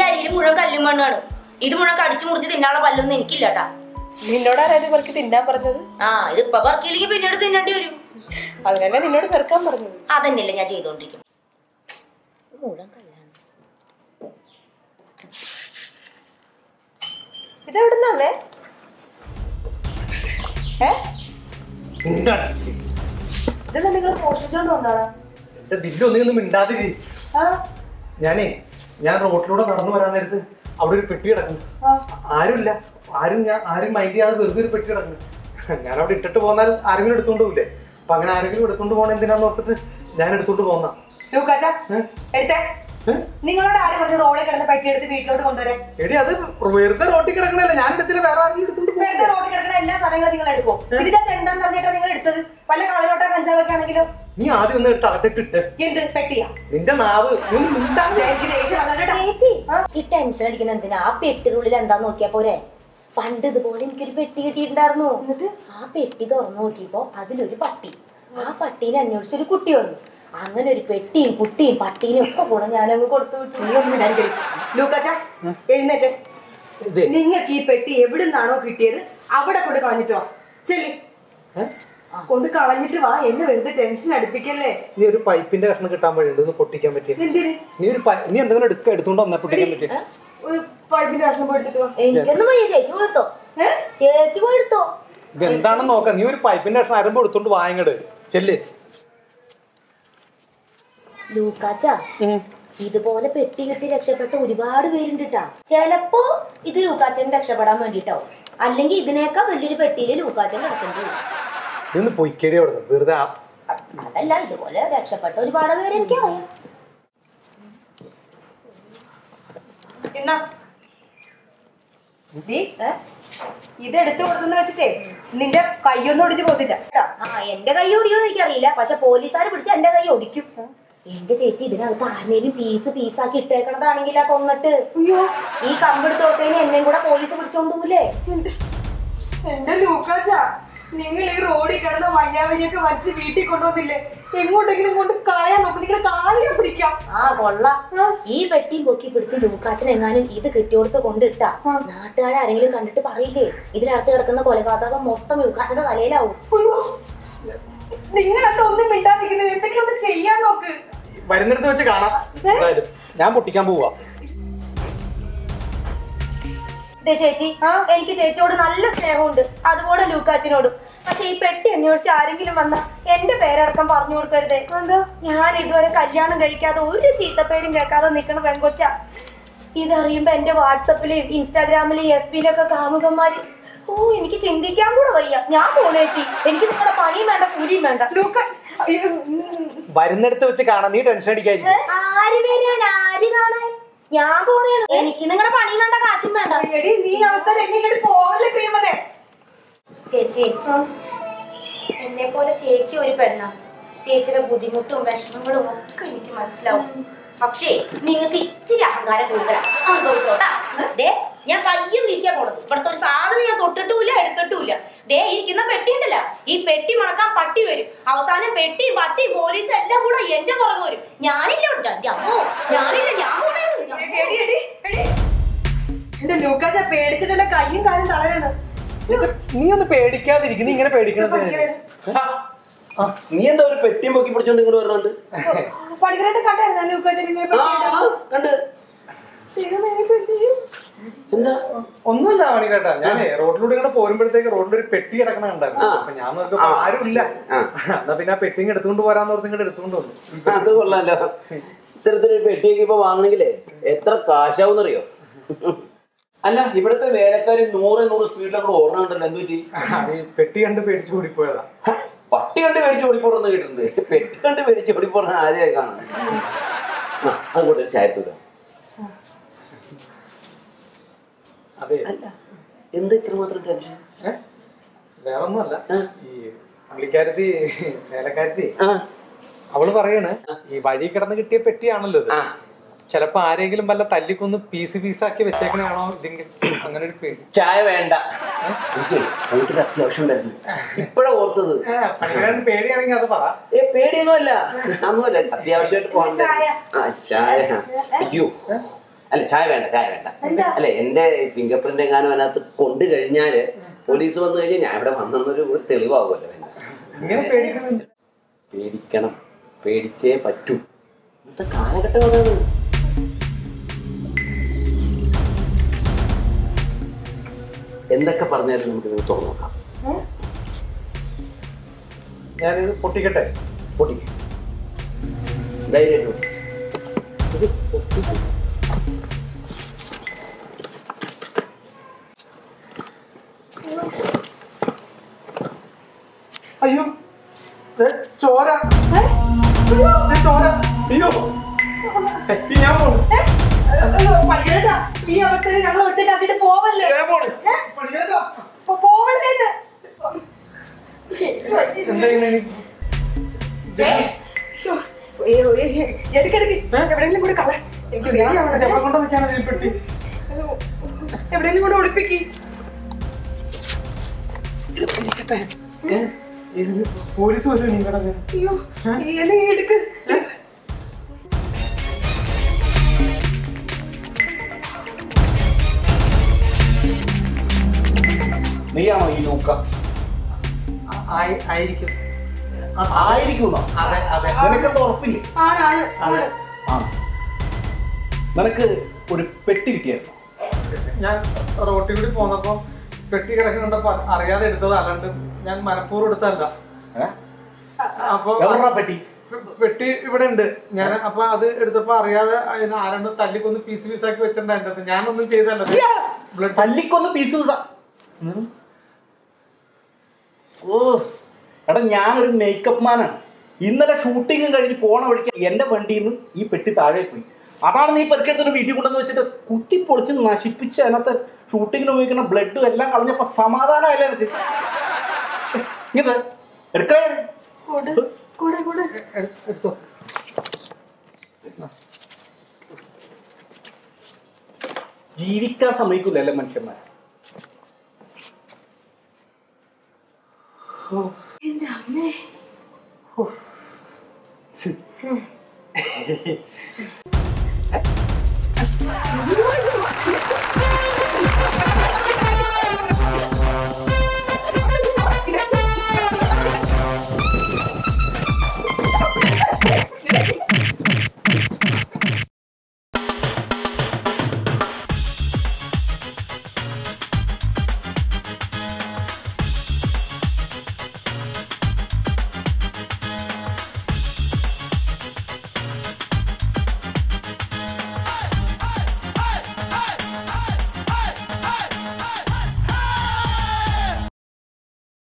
അരിയിൽ മുഴുവൻ കല്ലും മണ്ണാണ് ഇത് മുഴുവൻ കടിച്ചു മുറിച്ച് തിന്നാനുള്ള പല്ലൊന്നും എനിക്കില്ല കേട്ടാ നിന്നോടാരായത് പെറുക്കി തിന്നാൻ പറഞ്ഞത് ആ ഇത് ഇപ്പൊ പറക്കിയില്ലെങ്കിൽ പിന്നീട് തിന്നേണ്ടി വരും അതിനല്ലേ നിന്നോട് പെറുക്കാൻ പറഞ്ഞത് അതന്നെയല്ലേ ഞാൻ ചെയ്തോണ്ടിരിക്കും മുഴുവൻ കല്ലാണ് ഇതെവിടുന്നേ ഏ ഇതെന്താ നിങ്ങൾ മോഷ്ടിച്ചോണ്ട് വന്നാടാ എന്റെ ദില്ലൊന്നും മിണ്ടാതിരി ആ ഞാനേ ഞാൻ റോട്ടിലൂടെ നടന്നു വരാൻ നേരത്ത് അവിടെ ഒരു പെട്ടി കിടക്കുന്നു ആ ആരുമില്ല ആരും ഞാൻ ആരും മൈൻഡ് ചെയ്യാതെ വെറുതെ ഒരു പെട്ടി കിടക്കുന്നു ഞാൻ അവിടെ ഇട്ടിട്ട് പോന്നാൽ ആരെങ്കിലും എടുത്തോണ്ട് പോകില്ലേ അപ്പൊ അങ്ങനെ ആരെങ്കിലും എടുത്തോണ്ട് പോകണം എന്തിനാന്ന് ഓർത്തിട്ട് ഞാൻ എടുത്തോണ്ട് പോന്ന ലൂക്കാച്ച എടുത്തേ നിങ്ങളോട് ആര് പറഞ്ഞു റോഡിൽ കിടന്ന് പെട്ടി എടുത്ത് വീട്ടിലോട്ട് കൊണ്ടുവരാൻ എടി അത് വെറുതെ റോട്ടിൽ കിടക്കണല്ലേ ഞാൻ എടുത്തില്ല വേറെ ആരെങ്കിലും എടുത്തോണ്ട് പോകും വെറുതെ റോഡിൽ കിടക്കുന്ന എല്ലാ സാധനങ്ങളും നിങ്ങൾ എടുക്കും ഇതിനകത്ത് എന്താന്ന് പറഞ്ഞിട്ടാ നിങ്ങൾ എടുത്തത് വല്ല കളലോട്ടോ കഞ്ചാവൊക്കെ ആണെങ്കിലോ നീ ആദ്യം ഒന്ന് എടുത്ത് അകത്തിട്ടിട്ട് എന്ത് പെട്ടിയാ നിന്റെ നാവ് നീ ഒന്ന് മിണ്ടാതെ. എനിക്ക് ദേഷ്യം വന്നിട്ടാ ചേച്ചി ഈ ടെൻഷൻ അടിക്കുന്ന എന്തിനാ ആ പെട്ടിനുള്ളിൽ എന്താ നോക്കിയാ പോരെ പണ്ട് ഇതുപോലെ എനിക്കൊരു പെട്ടി കിട്ടിയിട്ടുണ്ടായിരുന്നു ആ പെട്ടി തുറന്നു നോക്കിയപ്പോ അതിലൊരു പട്ടി ആ പട്ടീനെ അന്വേഷിച്ചൊരു കുട്ടി വന്നു അങ്ങനെ ഒരു പെട്ടിയും കുട്ടിയും പട്ടീനും ഒക്കെ കൂടെ ഞാനങ്ങ് കൊടുത്തു വിട്ടു ലൂക്കാച്ച എഴുന്നേറ്റ് ഇതേ നിങ്ങൾക്ക് ഈ പെട്ടി എവിടുന്നാണോ കിട്ടിയത് അവിടെ കൊണ്ട് കളഞ്ഞിട്ട് വാ ചെല്ലി ഏ? കൊണ്ട് കളഞ്ഞിട്ട് വാ എന്നെ വെറുതെ ടെൻഷൻ അടുപ്പിക്കല്ലേ നീ ഒരു പൈപ്പിന്റെ കഷ്ണം കിട്ടാൻ വഴിയുണ്ട് ഒന്ന് പൊട്ടിക്കാൻ പറ്റിയ എന്തിന് നീ ഒരു പൈ- നീ എന്തെങ്കിലും എടുക്ക എടുത്തോണ്ട് വന്നാ പൊട്ടിക്കാൻ പറ്റിയ ഒരു പൈപ്പിന്റെ കഷ്ണം പോയിട്ട് വാ എനിക്കൊന്നും വയ്യ ചേച്ചി പോയെടുത്തോ ഏ? ചേച്ചി പോയെടുത്തോ ഇത് എന്താണെന്ന് നോക്കാം നീ ഒരു പൈപ്പിന്റെ കഷ്ണം അരമ്പ് എടുത്തോണ്ട് വാങ്ങട് ചെല്ല് ലൂക്കാച്ച ഇതുപോലെ പെട്ടി കെട്ടി രക്ഷപ്പെട്ട ഒരുപാട് പേരുണ്ട് ട്ടാ ചെലപ്പോ ഇത് ലൂക്കാച്ചൻ രക്ഷപ്പെടാൻ വേണ്ടിട്ടാവും അല്ലെങ്കിൽ ഇതിനേക്കാൾ വലിയൊരു പെട്ടിയിൽ ലൂക്കാച്ചൻ കിടക്കേണ്ടി വരും നീ ഒന്ന് പൊയ്ക്കടി അവിടെ നിന്ന് വെറുതെ ആ- അതല്ല ഇതുപോലെ രക്ഷപ്പെട്ട ഒരുപാട് പേര് എനിക്കറിയാം എന്നാ ദീ, ഏ? ഇത് എടുത്തു കൊടുത്തെന്ന് വെച്ചിട്ടേ നിന്റെ കൈയൊന്നും ഒടിഞ്ഞു പോകത്തില്ല കേട്ടോ ആ എന്റെ കൈ ഓടിയോന്ന് എനിക്കറിയില്ല പക്ഷെ പോലീസുകാർ പിടിച്ച് എന്റെ കൈ ഒടിക്കും എന്റെ ചേച്ചി ഇതിനകത്ത് ആരുടെയും പീസ് പീസാക്കി ഇട്ടേക്കണതാണെങ്കിലാ കൊന്നിട്ട് അയ്യോ ഈ കമ്പെടുത്ത് കൊടുത്തതിന് എന്നെയും കൂടെ പോലീസ് പിടിച്ചോണ്ട് പോലേ എന്റെ ലൂക്കാച്ച നിങ്ങൾ ഈ റോഡിൽ കിടന്ന മയ്യാവരിയൊക്കെ വലിച്ച് വീട്ടിൽ കൊണ്ടുവന്നില്ലേ എങ്ങോട്ടെങ്കിലും കൊണ്ട് കളയാൻ നോക്കും നിങ്ങൾ കാലിനെ പിടിക്കാം ആ കൊള്ളാം ഈ വെട്ടിയും പൊക്കി പിടിച്ച് ലൂക്കാച്ചൻ എങ്ങാനും ഇത് കെട്ടിയോടത്ത് കൊണ്ടിട്ടാ നാട്ടുകാരെങ്കിലും കണ്ടിട്ട് പറയില്ലേ ഇതിനകത്ത് കിടക്കുന്ന കൊലപാതകം മൊത്തം ലൂക്കാച്ചന്റെ തലയിലാവും അയ്യോ നിങ്ങൾ എന്താ ഒന്നും മിണ്ടാതിരിക്കുന്നത് എന്തെങ്കിലും ഒന്ന് ചെയ്യാൻ നോക്ക് വരുന്നിടത്ത് വെച്ച് കാണാം എന്തായാലും ഞാൻ പൊട്ടിക്കാൻ പോവാ ദേ ചേച്ചി എനിക്ക് ചേച്ചിയോട് നല്ല സ്നേഹമുണ്ട് അതുപോലെ ലൂക്കാച്ചിനോടും പക്ഷെ ഈ പെട്ടി അന്വേഷിച്ച് ആരെങ്കിലും വന്ന എന്റെ പേരടക്കം പറഞ്ഞു കൊടുക്കരുതേ എന്താ ഞാൻ ഇതുവരെ കല്യാണം കഴിക്കാതെ ഒരു ചീത്തപ്പേരും കേൾക്കാതെ നിക്കണ പെങ്കൊച്ച ഇതറിയുമ്പോ എന്റെ വാട്സപ്പിലും ഇൻസ്റ്റാഗ്രാമിലും എഫ് ബിയിലൊക്കെ കാമുകന്മാര് ഓ എനിക്ക് ചിന്തിക്കാൻ കൂടെ വയ്യ ഞാൻ പോണേച്ചി എനിക്ക് നിങ്ങളുടെ പണിയും വേണ്ട കൂലിയും വേണ്ട ലൂക്ക അയ്യോ, ഉം. വരുന്നിടത്ത് വെച്ച് കാണാം നീ ടെൻഷൻ അടിക്കാതിരിക്കും ആര് വരാൻ ആര് കാണാൻ ഞാൻ പോണേണ് എനിക്ക് നിങ്ങളുടെ പണിയും വേണ്ട കാശും വേണ്ട എടി നീ അവസ്ഥ എന്നെ ഇങ്ങോട്ട് പോവല്ലേ പ്രിയമതേ ചേച്ചി എന്നെ പോലെ ചേച്ചി ഒരു പെണ്ണ ചേച്ചിയുടെ ബുദ്ധിമുട്ടും വിഷമങ്ങളും ഒക്കെ എനിക്ക് മനസ്സിലാവും പക്ഷേ നിങ്ങൾക്ക് ഇച്ചിരി അഹങ്കാരം കൂടുതലാണ് അനുഭവിച്ചോട്ടാ ദേ ഞാൻ കയ്യും വീശിയാ പോണത് ഇവിടുത്തെ ഒരു സാധനം ഞാൻ തൊട്ടിട്ടുമില്ല എടുത്തിട്ടുമില്ല ദേ ഇരിക്കുന്ന പെട്ടി ഉണ്ടല്ല ഈ പെട്ടി മണക്കാൻ പട്ടി വരും അവസാനം പെട്ടി പട്ടി പോലീസ് എല്ലാം കൂടെ എന്റെ പുറകെ വരും ഞാനില്ല ഉണ്ട് എന്റെ അമ്മോ ഞാനില്ല ഞാൻ പോണേ എടി എടി എടി എന്റെ ലൂക്കാച്ച പേടിച്ചിട്ട് എന്റെ കയ്യും കാലും തളരാണ് നീ ഒന്ന് പേടിക്കാതിരിക്കും നീ ഇങ്ങനെ പേടിക്കണത് ആ, നീ എന്താ ഒരു പെട്ടിയും പൊക്കി പിടിച്ചോണ്ട് ഇങ്ങോട്ട് വരണുണ്ട് പണിക്കരായിട്ട് കണ്ടായിരുന്നു ലൂക്കാച്ചൻ ഇങ്ങനെ ആ ആ, കണ്ട് ദൈവമേ, ഇനിയിപ്പോ എന്ത് ചെയ്യും? എന്താ ഒന്നുമില്ല മണി കേട്ടാ ഞാനേ റോഡിലൂടെ ഇങ്ങനെ പോരുമ്പോഴത്തേക്ക് റോഡിൽ ഒരു പെട്ടി കിടക്കണ കണ്ടായിരുന്നു ആ. അപ്പൊ ഞാൻ നോക്കിയപ്പോ ആ. ആരുമില്ല ആ. എന്നാ പിന്നെ ആ പെട്ടി ഇങ്ങ് എടുത്തുകൊണ്ട് പോരാന്ന് ഓർത്ത് ഇങ്ങോട്ട് എടുത്തുകൊണ്ട് വന്നു അത് കൊള്ളാലോ ഇത്തരത്തിലൊരു പെട്ടിയൊക്കെ ഇപ്പൊ വാങ്ങണെങ്കിലേ എത്ര കാശാവുന്നറിയോ അല്ല ഇവിടുത്തെ വേലക്കാര് നൂറ് നൂറ് സ്പീഡിലൊക്കെ ഓടണുണ്ടല്ലോ എന്ത് പറ്റി അത് ഈ പെട്ടി കണ്ട് പേടിച്ചു കൂടിപ്പോയതാ ഹ, പട്ടി കണ്ട് മേടിച്ച് ഓടിപ്പോടുന്ന് കേട്ടിട്ടുണ്ട് പെട്ടി കണ്ട് മേടിച്ച് ഓടിപ്പോടുന്ന ആദ്യമായി കാണാം ആ അതുകൊണ്ട് ഒരു ചായത്തൂര അതെ അല്ല എന്താ ഇത്ര മാത്രം ടെൻഷൻ ഏ? വേറൊന്നുമല്ല ആ. ഈ പുള്ളിക്കാരത്തി വേലക്കാരത്തി ആ അവള് പറയാണ് ഈ വഴി കിടന്ന് കിട്ടിയ പെട്ടിയാണല്ലോ ഇത് ആ ചിലപ്പോ ആരെങ്കിലും വല്ല തല്ലിക്കൊന്ന് പീസ് പീസാക്കി വെച്ചേക്കണാണോ ഇതിന്റെ അങ്ങനെ ഒരു പേടി ചായ വേണ്ട എനിക്ക് എനിക്കൊരു അത്യാവശ്യം ഉണ്ടായിരുന്നു ഇപ്പഴാ ഓർത്തത് ഏ, പണിക്കാരന് പേടിയാണെങ്കിൽ അത് പറ ഏ പേടിയൊന്നുമല്ല ഒന്നുമല്ല അത്യാവശ്യമായിട്ട് പോകണ്ട ചായ. ആ ചായ അയ്യോ അല്ല ചായ വേണ്ട ചായ വേണ്ട അല്ല എന്റെ ഫിംഗർ പ്രിന്റ് എങ്ങാനും അതിനകത്ത് കൊണ്ടു കഴിഞ്ഞാല് പോലീസ് വന്നു കഴിഞ്ഞാൽ ഞാൻ ഇവിടെ വന്നെന്നൊരു ഒരു തെളിവാകുമല്ലോ പിന്നെ. ഇങ്ങനെ പേടിക്കണം പേടിക്കണം പേടിച്ചേ പറ്റൂ ഇന്നത്തെ കാലഘട്ടം അതാണ് എന്തൊക്കെ പറഞ്ഞാലും നമുക്ക് ഇത് തുറന്നു നോക്കാം ഞാനിത് പൊട്ടിക്കട്ടെ പൊട്ടി ധൈര്യം ഇത് പൊട്ടി അയ്യോ ദേ ചോര ദേ ചോര അയ്യോ ഈ ഞാൻ പോണു അയ്യോ, പണിക്കരേട്ടാ, ഈ അവസ്ഥയിൽ ഞങ്ങൾ ഒറ്റക്കാക്കിട്ട് പോവല്ലേ ഞാൻ പോണു പഠിക്കട്ടോ പോ- പോവല്ലേ ഇത്? എന്താ ഇങ്ങനെ ഇനി? അയ്യോ, അയ്യോ, അയ്യോ, എടുക്ക്, എടുക്ക്. എവിടെയെങ്കിലും കൂടെ കള എനിക്ക് ഞാൻ പേടിയാവണത്. എവിടെ കൊണ്ട് വെക്കാനാ ഈ പെട്ടി എവിടെയെങ്കിലും കൂടെ ഒളിപ്പിക്ക് ഇത് പഠിക്കട്ടെ ഏ? ഇത് പോലീസ് വരും നിങ്ങളുടെ അയ്യോ ഈ എന്തെങ്കിലും എടുക്ക് നീയാണോ ഈ ലൂക്ക ആയിരിക്കും ആയിരിക്കുന്നോ അതെ അതെ നിനക്കെന്താ ഉറപ്പില്ലേ ആണ് ആണ് ആണ് ആ നിനക്ക് ഒരു പെട്ടി കിട്ടിയായിരുന്നു ഞാൻ റോട്ടിൽ കൂടി പോന്നപ്പോ പെട്ടി കിടക്കുന്നുണ്ടപ്പോ അറിയാതെ എടുത്തത് അല്ലാണ്ട് ഞാൻ മനഃപൂർവ്വം എടുത്തതല്ല അപ്പൊ എവിടാ പെട്ടി പെട്ടി ഇവിടെ ഉണ്ട് ഞാൻ അപ്പൊ അത് എടുത്തപ്പോ അറിയാതെ അതിന് ആരണ്ട് തല്ലിക്കൊന്ന് പീസ് പീസാക്കി വെച്ചിട്ടുണ്ട് അതിന്റെ അകത്ത് ഞാനൊന്നും ചെയ്തല്ല ബ്ലഡ് തല്ലിക്കൊന്ന് പീസ് പീസാ ഓ എടാ ഞാനൊരു മേക്കപ്പ് മാനാണ് ഇന്നലെ ഷൂട്ടിങ്ങും കഴിഞ്ഞ് പോണ വഴിക്ക് എന്റെ വണ്ടിയിൽ നിന്ന് ഈ പെട്ടി താഴെ പോയി അതാണ് നീ പെരുക്കെടുത്തൊരു വീട്ടിൽ കൊണ്ടുവന്ന് വെച്ചിട്ട് കുത്തി പൊളിച്ച് നശിപ്പിച്ച് അതിനകത്ത് ഷൂട്ടിങ്ങിന് ഉപയോഗിക്കുന്ന ബ്ലഡും എല്ലാം കളഞ്ഞപ്പോ സമാധാനമല്ല എനിക്ക് ശ്ശെ, ഇങ്ങനെ എടുക്കണേ കൂടെ കൂടെ കൂടെ എടുത്തോ ജീവിക്കാൻ സമ്മതിക്കില്ല അല്ലേ മനുഷ്യന്മാർ എന്റെ അമ്മേ